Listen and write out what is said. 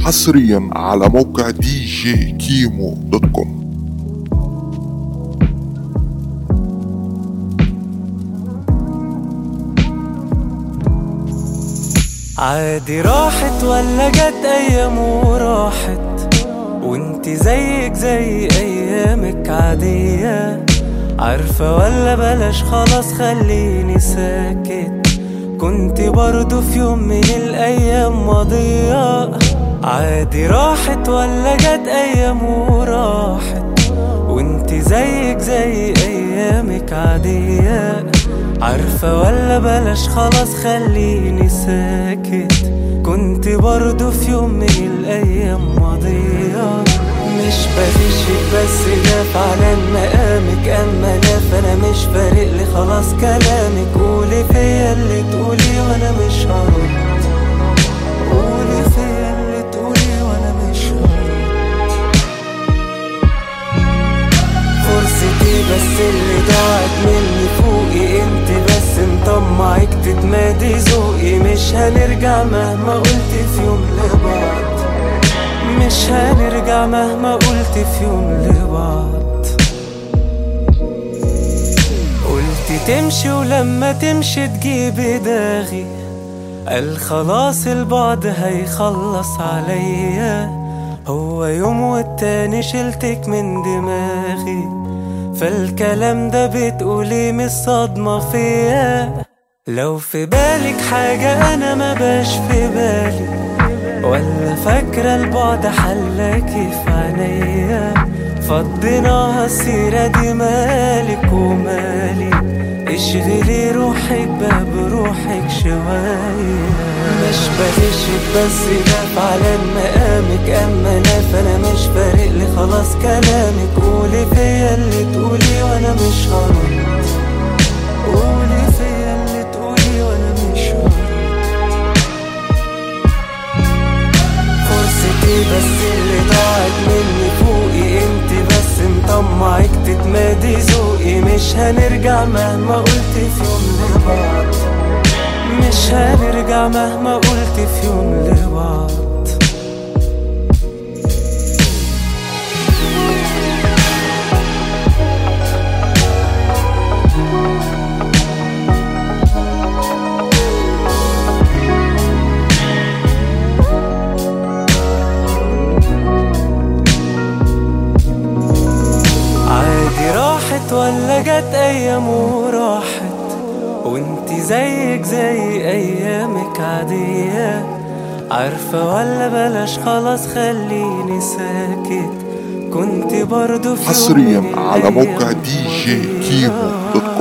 حصريا على موقع دي جي كيمو دوت كوم عادي راحت ولا جت ايام وراحت وانت زيك زي ايامك عادية عارفة ولا بلاش خلاص خليني ساكت كنت برضو في يوم من الايام ماضية عادي راحت ولا جت ايام وراحت وانت زيك زي ايامك عادية عارفة ولا بلاش خلاص خليني ساكت كنت برضو في يوم من الايام ماضية مش بغشك بس ده فعلا مقامك اما انا فانا مش فارق لي خلاص كلامك قولي فيا اللي تقولي وانا مش هرد قولي فيا اللي تقولي وانا مش هرد فرصتي بس اللي ضاعت مني فوقي انت بس مطمعك تتمادي ذوقي مش هنرجع مهما قلت في يوم لبعض مش هنرجع مهما قلت في يوم لبعض قلت تمشي ولما تمشي تجيبي داغي قال خلاص البعد هيخلص عليا هو يوم والتاني شلتك من دماغي فالكلام ده بتقولي مش صدمة فيا لو في بالك حاجة أنا ما باش في بالي ولا فاكرة البعد حلاكي في عينيا فضيناها السيرة دي مالك ومالي اشغلي روحك بقى بروحك شوية مش بغشك بس ده فعلا مقامك اما انا فانا مش فارق لي خلاص كلامك قولي فيا اللي تقولي وانا مش هرد قولي فيا اللي تقولي وانا مش هرد فرصتي بس اللي ضاعت مني فوقي انت بس مطمعك تتمادي ذوقي مش هنرجع مهما قلت في يوم لبعض مش هنرجع مهما قلت في يوم لبعض عادي راحت ولا جت ايام وراحت وانت زيك زي ايامك عادية عارفة ولا بلاش خلاص خليني ساكت كنت برضو في يوم حصريا من على الأيام موقع دي جي كيمو دوت كوم